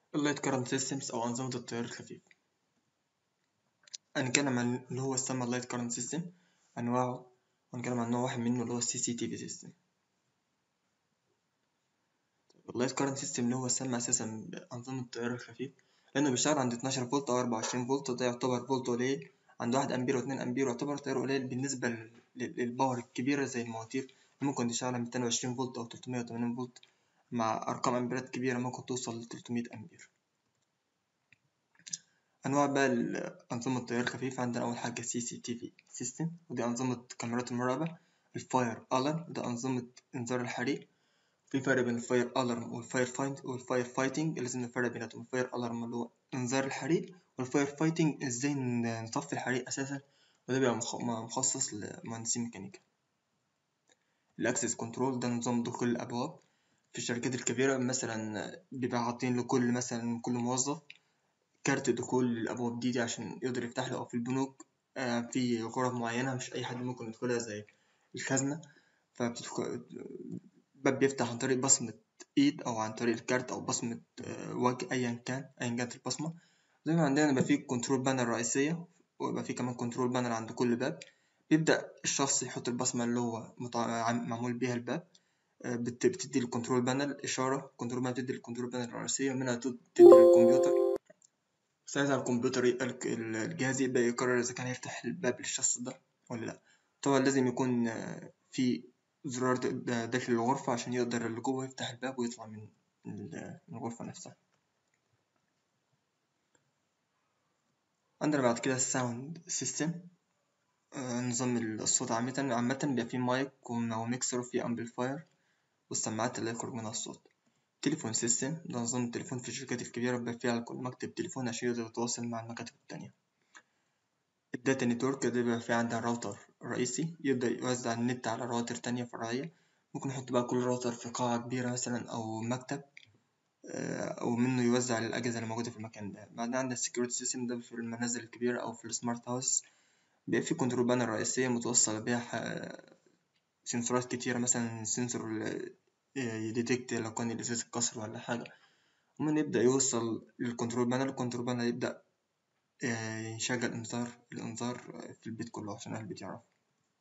اللايت كارنت سيستمز أو أنظمة التيار الخفيف هنتكلم عن اللي هو السما اللايت كارنت سيستم أنواعه وهنتكلم عن نوع واحد منه اللي هو السي سي تي في سيستم اللايت كارنت سيستم اللي هو السما أساسا بأنظمة التيار الخفيف لأنه بيشتغل عند 12 فولت أو 24 فولت وده يعتبر فولت قليل عند واحد أمبير واتنين أمبير يعتبر تيار قليل بالنسبة للباور الكبيرة زي المواتير ممكن تشتغل على 220 فولت أو 380 فولت مع أرقام أمبيرات كبيرة ممكن توصل ل 300 أمبير أنواع بقى أنظمة التيار الخفيف عندنا أول حاجة سي سي تي في سيستم ودي أنظمة كاميرات المراقبة الفاير ألارم وده أنظمة إنذار الحريق في فرق بين الفاير ألارم والفاير فايت والفاير فايتنج لازم نفرق بيناتهم الفاير ألارم اللي هو إنذار الحريق والفاير فايتنج إزاي نطفي الحريق أساسا وده بيبقى مخصص لمهندسين ميكانيكا الأكسس كنترول ده نظام دخول الأبواب في الشركات الكبيرة مثلا بيبقى عاطين لكل مثلا كل موظف كارت دخول للأبواب دي, دي عشان يقدر يفتح له أو في البنوك في غرف معينة مش أي حد ممكن يدخلها زي الخزنة فبتدخل باب بيفتح عن طريق بصمة إيد أو عن طريق الكارت أو بصمة وجه أيا كان أيا كانت البصمة زي ما عندنا يبقى فيه كنترول بانر رئيسية ويبقى فيه كمان كنترول بانر عند كل باب بيبدأ الشخص يحط البصمة اللي هو معمول بيها الباب بتدي الكنترول بانل إشارة كنترول بانل بتدي الكنترول بانل الرئيسية منها تدي للكمبيوتر ساعتها الكمبيوتر الجهاز يبدأ يقرر إذا كان يفتح الباب للشخص ده ولا لأ طبعا لازم يكون في زرار داخل الغرفة عشان يقدر اللي جوه يفتح الباب ويطلع من الغرفة نفسها عندنا بعد كده الساوند سيستم نظام الصوت عامة عامة بيبقى فيه مايك وميكسر وفيه أمبليفاير والسماعات اللي يخرج منها الصوت تليفون سيستم ده نظام التليفون في الشركات الكبيرة بيبقى فيه على كل مكتب تليفون عشان يقدر يتواصل مع المكاتب التانية الداتا نتورك ده بيبقى فيه عندها راوتر رئيسي يبدأ يوزع النت على رواتر تانية فرعية ممكن نحط بقى كل راوتر في قاعة كبيرة مثلا أو مكتب أو منه يوزع للأجهزة اللي موجودة في المكان ده بعدين عندنا السكيورتي سيستم ده في المنازل الكبيرة أو في السمارت هاوس بيبقى فيه كنترول بانر رئيسية متوصل بيها سنسورات كتيرة مثلا سنسور يديتكت لو كان الإزاز اتكسر ولا حاجة ومن يبدأ يوصل للكنترول بانر الكنترول بانر يبدأ يشغل إنذار الإنذار في البيت كله عشان أهل البيت يعرف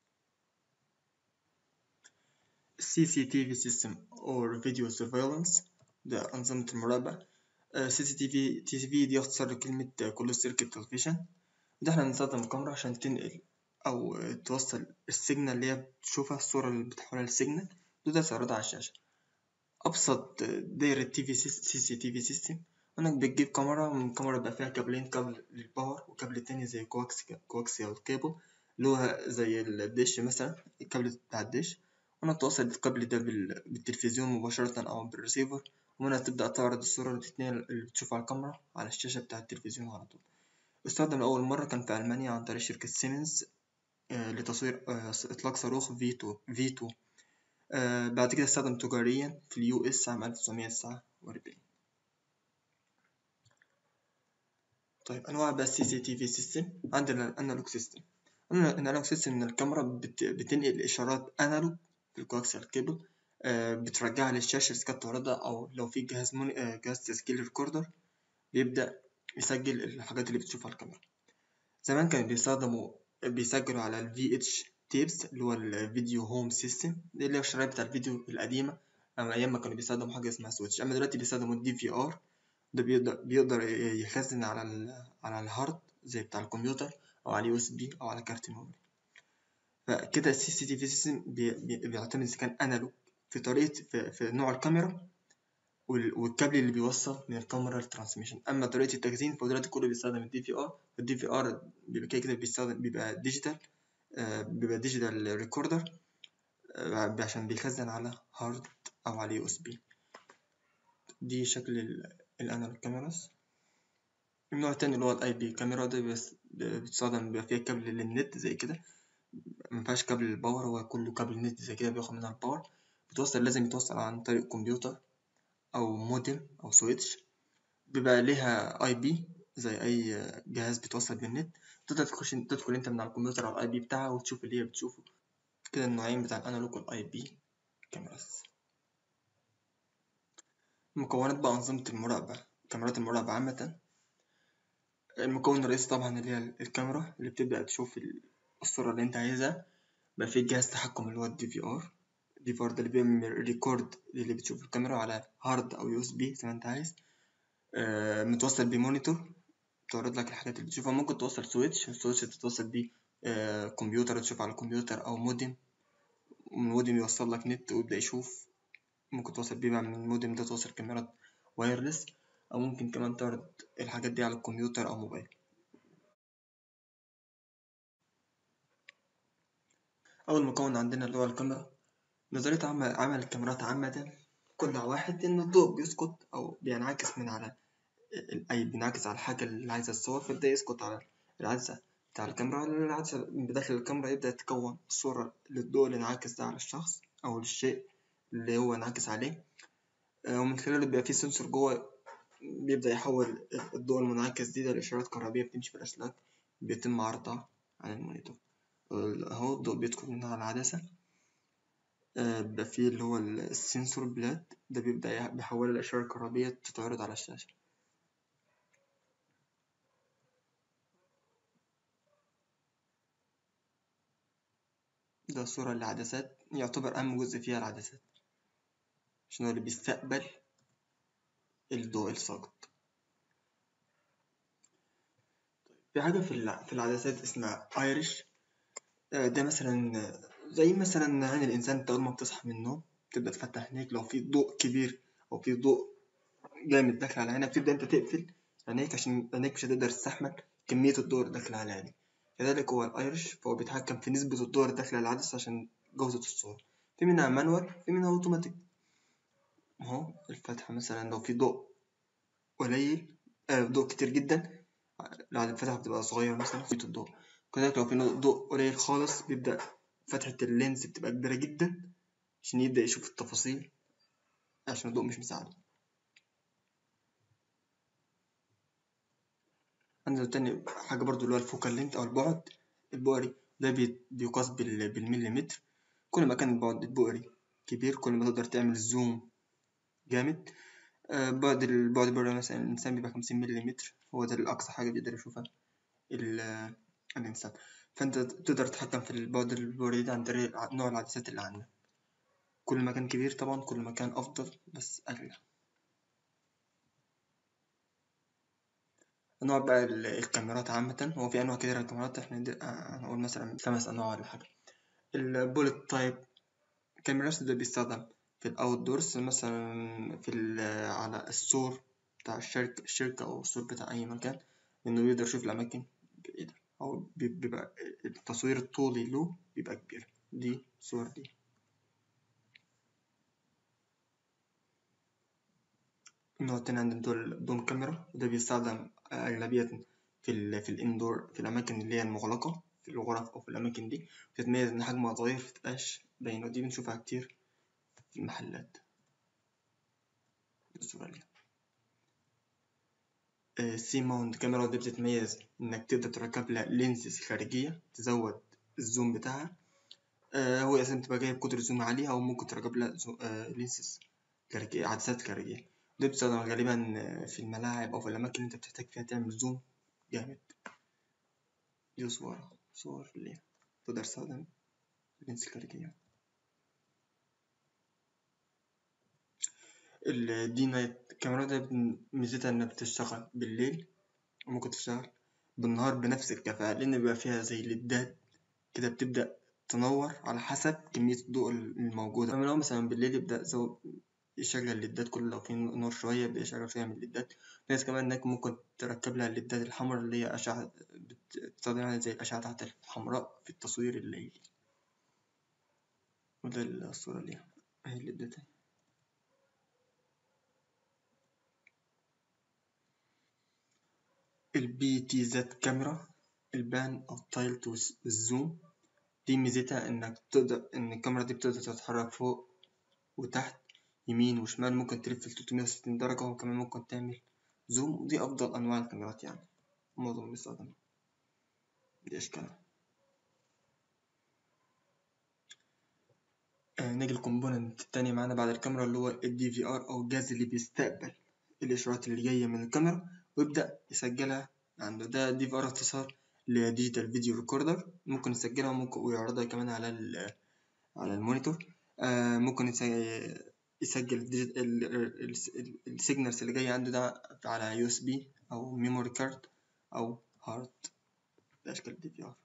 CCTV system or video surveillance ده أنظمة المراقبة CCTV TV دي اختصار لكلمة كلوز سيركت تلفزيون ده احنا بنستخدم الكاميرا عشان تنقل أو توصل السيجنال اللي هي بتشوفها الصورة اللي بتحولها لسيجنال تقدر تعرضها على الشاشة أبسط دايرة تي في سي سي تي في سيستم إنك بتجيب كاميرا من الكاميرا بيبقى فيها كابلين كابل للباور وكابل تاني زي كواكس كواكسيال كيبل اللي هو زي الدش مثلا الكابل بتاع الدش وأنا توصل الكابل ده بالتلفزيون مباشرة أو بالريسيفر ومنها تبدأ تعرض الصورة الاثنين اللي بتشوفها على الكاميرا على الشاشة بتاع التلفزيون على طول استخدم لأول مرة كان في ألمانيا عن طريق شركة سيمنز لتصوير إطلاق صاروخ فيتو فيتو بعد كده استخدم تجاريا في اليو اس عام 1949 طيب أنواع بقى السي سي تي في سيستم عندنا الأنالوج سيستم الأنالوج سيستم إن الكاميرا بت... بتنقل إشارات أنالوج في الكواكسيال كيبل بترجعها للشاشة إذا كانت تعرضها أو لو في جهاز من... جهاز تسجيل ريكوردر بيبدأ يسجل الحاجات اللي بتشوفها الكاميرا زمان كانوا بيستخدموا بيسجلوا على ال VH تيبس اللي هو الفيديو هوم سيستم دي اللي هي الشرايط بتاع الفيديو القديمة أما أيام ما كانوا بيستخدموا حاجة اسمها سويتش أما دلوقتي بيستخدموا الدي في آر ده بيقدر بيقدر يخزن على ال على الهارد زي بتاع الكمبيوتر أو على يو اس بي أو على كارت ميموري فكده السي سي تي في سيستم بيعتمد إذا كان أنالوج في طريقة في, في نوع الكاميرا والكابل اللي بيوصل من الكاميرا للترانسميشن اما طريقه التخزين فدلوقتي كله بيستخدم الدي في ار الدي في ار بيبقى كده كده بيستخدم بيبقى ديجيتال آه بيبقى ديجيتال ريكوردر آه عشان بيخزن على هارد او على يو اس بي دي شكل الانالوج كاميراز النوع التاني اللي هو الاي بي كاميرا ده بس بتستخدم بيبقى فيها كابل للنت زي كده مفيهاش كابل للباور هو كله كابل نت زي كده بياخد منها الباور بتوصل لازم يتوصل عن طريق كمبيوتر او مودم او سويتش بيبقى ليها اي بي زي اي جهاز بيتوصل بالنت تقدر تخش تدخل انت من على الكمبيوتر على الاي بي بتاعها وتشوف اللي هي بتشوفه كده النوعين بتاع الانالوج والاي بي كاميراز مكونات بقى انظمه المراقبه كاميرات المراقبة عامة المكون الرئيسي طبعا اللي هي الكاميرا اللي بتبدأ تشوف الصورة اللي انت عايزها بقى في جهاز تحكم اللي هو الدي في ار الدي في ار ده اللي بيعمل ريكورد اللي بتشوف الكاميرا على هارد او يو اس بي زي ما انت عايز آه، متوصل بمونيتور تعرض لك الحاجات اللي بتشوفها ممكن توصل سويتش السويتش تتوصل بيه آه، كمبيوتر تشوف على الكمبيوتر او مودم ومن المودم يوصل لك نت ويبدأ يشوف ممكن توصل بيه بقى من المودم ده توصل كاميرات وايرلس أو ممكن كمان تعرض الحاجات دي على الكمبيوتر أو موبايل أول مكون عندنا اللي هو الكاميرا نظرية عمل عمل الكاميرات عامة كل واحد إن الضوء بيسقط أو بينعكس من على أي بينعكس على الحاجة اللي عايزة تصور فيبدأ يسقط على العدسة بتاع الكاميرا العدسة بداخل الكاميرا يبدأ تكون الصورة للضوء اللي انعكس ده على الشخص أو للشيء اللي هو انعكس عليه آه، ومن خلاله بيبقى فيه سنسور جوه بيبدأ يحول الضوء المنعكس دي لإشارات كهربية بتمشي في الأسلاك بيتم عرضها على المونيتور أهو الضوء بيدخل من على العدسة آه، بيبقى فيه اللي هو السنسور بلاد ده بيبدأ بيحولها لإشارة كهربية تتعرض على الشاشة ده صورة للعدسات يعتبر أهم جزء فيها العدسات عشان هو اللي بيستقبل الضوء الساقط في حاجة في في العدسات اسمها ايرش آه، ده مثلا زي مثلا عين الإنسان أول ما بتصحى من النوم تبدأ تفتح عينيك لو في ضوء كبير أو في ضوء جامد داخل على عينك تبدأ أنت تقفل عينيك عشان عينيك مش هتقدر تستحمل كمية الضوء اللي داخل على عينيك كذلك هو الايرش فهو بيتحكم في نسبة الضوء اللي داخل على العدسة عشان جودة الصورة في منها مانوال في منها اوتوماتيك اهو الفتحة مثلا لو في ضوء قليل آه ضوء كتير جدا بعد الفتحة بتبقى صغيرة مثلا في الضوء كذلك لو في ضوء قليل خالص بيبدأ فتحة اللينز بتبقى كبيرة جدا عشان يبدأ يشوف التفاصيل عشان الضوء مش مساعده عندنا تاني حاجة برضو اللي هو الفوكال لينت أو البعد البؤري ده بيقاس بالمليمتر كل ما كان البعد البؤري كبير كل ما تقدر تعمل زوم جامد آه، بعد البعد البؤري مثلا الإنسان بيبقى خمسين مليمتر هو ده الأقصى حاجة بيقدر يشوفها الإنسان فأنت تقدر تتحكم في البعد البؤري ده عن طريق نوع العدسات اللي عندك كل ما كان كبير طبعا كل ما كان أفضل بس أغلى أنواع بقى الكاميرات عامة هو في أنواع كتير للكاميرات إحنا هنقول مثلا خمس أنواع ولا حاجة البولت تايب كاميرات ده بيستخدم في الأوت دورز مثلا في على السور بتاع الشركة الشركة أو السور بتاع أي مكان إنه يقدر يشوف الأماكن بعيدة أو بيبقى التصوير الطولي له بيبقى كبير دي صور دي النوع التاني عندنا دول دوم كاميرا وده بيستخدم أغلبية في ال في الإندور في الأماكن اللي هي المغلقة في الغرف أو في الأماكن دي بتتميز إن حجمها صغير متبقاش باينة ودي بنشوفها كتير في المحلات أستراليا سي ماونت كاميرا دي بتتميز إنك تقدر تركب لها لينسز خارجية تزود الزوم بتاعها آه، هو أساسا تبقى جايب قدرة زوم عالية أو ممكن تركب لها لينسز خارجية عدسات خارجية دي بتستخدم غالبا في الملاعب أو في الأماكن اللي أنت بتحتاج فيها تعمل زوم جامد دي صور صور اللي تقدر تستخدم اللينس الخارجية الدي نايت كاميرا ده ميزتها إنها بتشتغل بالليل وممكن تشتغل بالنهار بنفس الكفاءة لأن بيبقى فيها زي ليدات كده بتبدأ تنور على حسب كمية الضوء الموجودة أما لو مثلا بالليل يبدأ يشغل الليدات كل لو في نور شوية بيشغل فيها من الليدات ناس كمان إنك ممكن تركب لها الليدات الحمراء اللي هي أشعة بتستخدمها زي الأشعة تحت الحمراء في التصوير الليلي وده الصورة اللي هي الليدات البي تي زد كاميرا البان أو تايلت والزوم دي ميزتها إنك تقدر إن الكاميرا دي بتقدر تتحرك فوق وتحت يمين وشمال ممكن تلف في 360 درجة وكمان ممكن تعمل زوم دي أفضل أنواع الكاميرات يعني معظم بيستخدمها دي أشكالها آه نيجي الكومبوننت التاني معانا بعد الكاميرا اللي هو ال DVR أو الجهاز اللي بيستقبل الإشارات اللي جاية من الكاميرا ويبدأ يسجلها عنده ده دي في ار اختصار لديجيتال فيديو ريكوردر ممكن يسجلها وممكن ويعرضها كمان على ال على المونيتور آه ممكن يسجل السيجنالز اللي جاية عنده ده على يو اس بي أو ميموري كارد أو هارد بأشكال دي في ار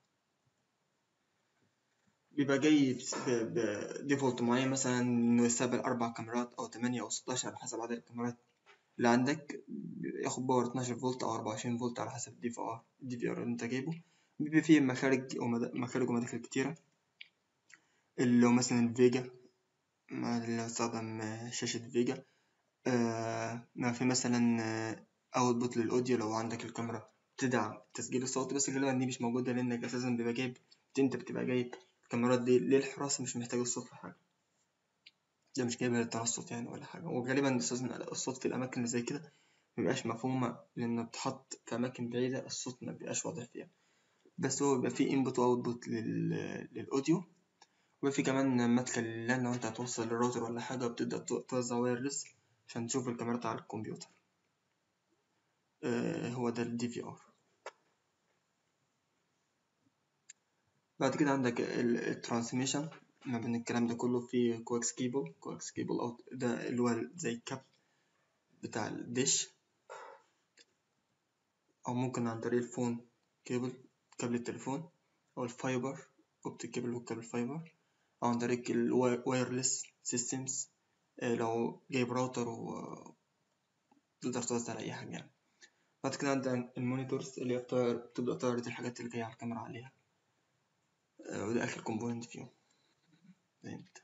بيبقى جاي بديفولت معين مثلا إنه يستقبل أربع كاميرات أو تمانية أو ستاشر على حسب عدد الكاميرات اللي عندك ياخد باور 12 فولت أو 24 فولت على حسب الدي في ار الدي في ار اللي أنت جايبه بيبقى فيه مخارج مخارج ومداخل كتيرة اللي هو مثلا الفيجا اللي استخدم شاشة فيجا آه ما في مثلا اوتبوت للأوديو لو عندك الكاميرا تدعم تسجيل الصوت بس غالبا دي مش موجودة لأنك أساسا بيبقى جايب انت بتبقى جايب الكاميرات دي للحراسة مش محتاج الصوت في حاجة ده مش جايبها للترصد يعني ولا حاجة وغالبا أساسا الصوت في الأماكن اللي زي كده مبيبقاش مفهومة لأنه بتحط في أماكن بعيدة الصوت مبيبقاش واضح فيها بس هو بيبقى فيه انبوت واوتبوت للأوديو وبيبقى فيه كمان مدخل لان لو انت هتوصل للراوتر ولا حاجة وبتبدأ توزع وايرلس عشان تشوف الكاميرات على الكمبيوتر آه هو ده الدي في ار بعد كده عندك الترانسميشن ما بين الكلام ده كله في كواكس كيبل كواكس كيبل أو ده اللي هو زي الكاب بتاع الدش أو ممكن عن طريق الفون كيبل كابل التليفون أو الفايبر أوبتيك كيبل وكابل فايبر أو عن طريق الوايرلس سيستمز لو جايب راوتر و تقدر توزع على أي حاجة يعني بعد كده عندك المونيتورز اللي هي بتبدأ تعرض الحاجات اللي جاية على الكاميرا عليها وده آخر كومبوننت فيهم فهمت